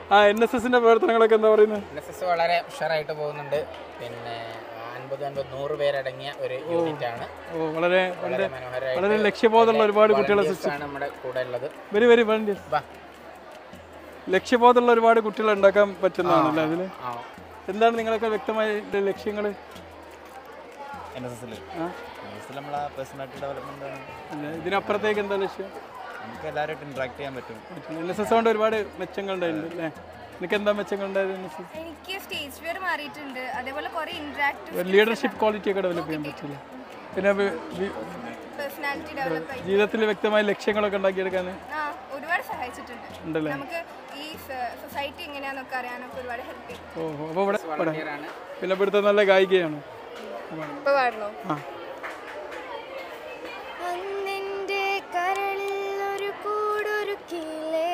ആ N S എസിന്റെ പ്രവർത്തനങ്ങളൊക്കെ എന്താ പറയുന്നത് എൻ എസ് എസ് വളരെ ഉഷാറായിട്ട് പോകുന്നുണ്ട് പിന്നെ അൻപത് അൻപത് നൂറ് പേരടങ്ങിയ ഒരു യൂണിറ്റ് ആണ് ഓ വളരെ വളരെ വളരെ മനോഹരമായിട്ട് വളരെ ലക്ഷ്യബോധമുള്ള ഒരുപാട് കുട്ടികളെ volunteers ആണ് നമ്മുടെ കൂടെ ഉള്ളത് വരി വരി വേണ്ടി വാ ലക്ഷ്യബോധമുള്ള ഒരുപാട് കുട്ടികളെ ഉണ്ടാക്കാൻ പറ്റുന്നതാണല്ലേ അതില് ആ എന്താണ് നിങ്ങളൊക്കെ വ്യക്തമായ ലക്ഷ്യങ്ങൾ എൻ എസ് എസിൽ ആ എൻ എസ് എസിൽ നമ്മളെ പേഴ്സണാലിറ്റി ഡെവലപ്മെൻ്റ് ആണ് അല്ല, ഇതിനപ്പുറത്തേക്ക് എന്താ ലക്ഷ്യം നമുക്ക് എല്ലാവരുമായിട്ട് ഇൻട്രാക്ട് ചെയ്യാൻ പറ്റും എൻ എസ് എസ് കൊണ്ട് ഒരുപാട് മെച്ചങ്ങളുണ്ടായിട്ടുണ്ട് അല്ലേ നിനക്ക് എന്താ മെച്ചങ്ങളുണ്ടായത് എൻ എസ് എസ് എനിക്ക് സ്റ്റേജ് ഫിയർ മാറിയിട്ടുണ്ട് അതേപോലെ കുറെ ഇന്ററാക്റ്റീവ് ലീഡർഷിപ്പ് ക്വാളിറ്റി ഒക്കെ ഡെവലപ്പ് ചെയ്യാൻ പറ്റില്ല പിന്നെ വി- വി- പേഴ്സണാലിറ്റി ഡെവലപ്പ് ആയി ജീവിതത്തിൽ വ്യക്തമായ ലക്ഷ്യങ്ങളൊക്കെ ഉണ്ടാക്കിയെടുക്കാൻ ആ ഒരുപാട് സഹായിച്ചിട്ടുണ്ട് ഉണ്ടല്ലേ നമുക്ക് ഈ സൊസൈറ്റി എങ്ങനെയാന്നൊക്കെ അറിയാനൊക്കെ ഒരുപാട് ഹെൽപ്പ് ചെയ്യും ഓഹോ അപ്പോൾ ഇവിടെ ഇവിടെ volunteer ആണ് പിന്നെ ഇവിടുത്തെ നല്ല ഗായികയാണ് ഇപ്പൊ പാടണോ ആ അന്നെന്റെ കരളിൽ ഒരു കൂടൊരുക്കിയില്ലേ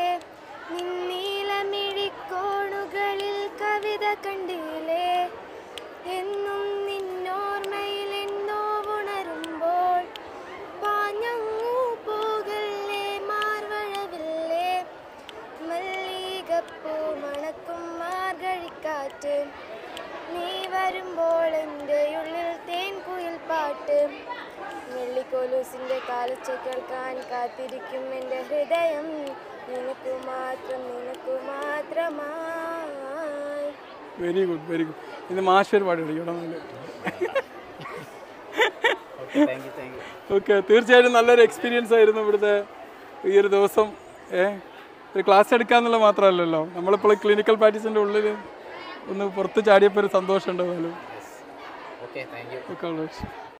നിന്നീലമിഴിക്കോണുകളിൽ കവിത കണ്ടില്ലേ എന്നും നിന്നോർമ്മയിൽ എന്നോ ഉണരുമ്പോൾ പാഞ്ഞങ്ങു പോകല്ലേ മാർവഴവില്ലേ മല്ലികപ്പൂ മണക്കും മാർഗഴിക്കാറ്റ് നീ വരുമ്പോൾ എൻ്റെ ഉള്ളിൽ തേൻ കുയിൽ പാട്ട് വെള്ളിക്കോലൂസിൻ്റെ കാലച്ച കേൾക്കാൻ കാത്തിരിക്കും എൻ്റെ ഹൃദയം നിനക്കു മാത്രം നിനക്കു മാത്രമായി വെരി ഗുഡ് വെരി ഗുഡ് ഇന്ന് മാഷ് പാടി കളിക്കണം okay thank you thank you okay തീർച്ചയായിട്ടും നല്ലൊരു എക്സ്പീരിയൻസ് ആയിരുന്നു ഇവിടുത്തെ ഈ ഒരു ദിവസം ഏ ഒരു ക്ലാസ് എടുക്കാന്നുള്ള മാത്രമല്ലല്ലോ നമ്മളിപ്പോൾ ക്ലിനിക്കൽ പ്രാക്ടീസിൻ്റെ ഉള്ളിൽ ഒന്ന് പുറത്ത് ചാടിയപ്പോൾ ഒരു സന്തോഷം ഉണ്ടാവുമല്ലോ ഓക്കെ താങ്ക് യു ഒക്കെ ഉള്ളത്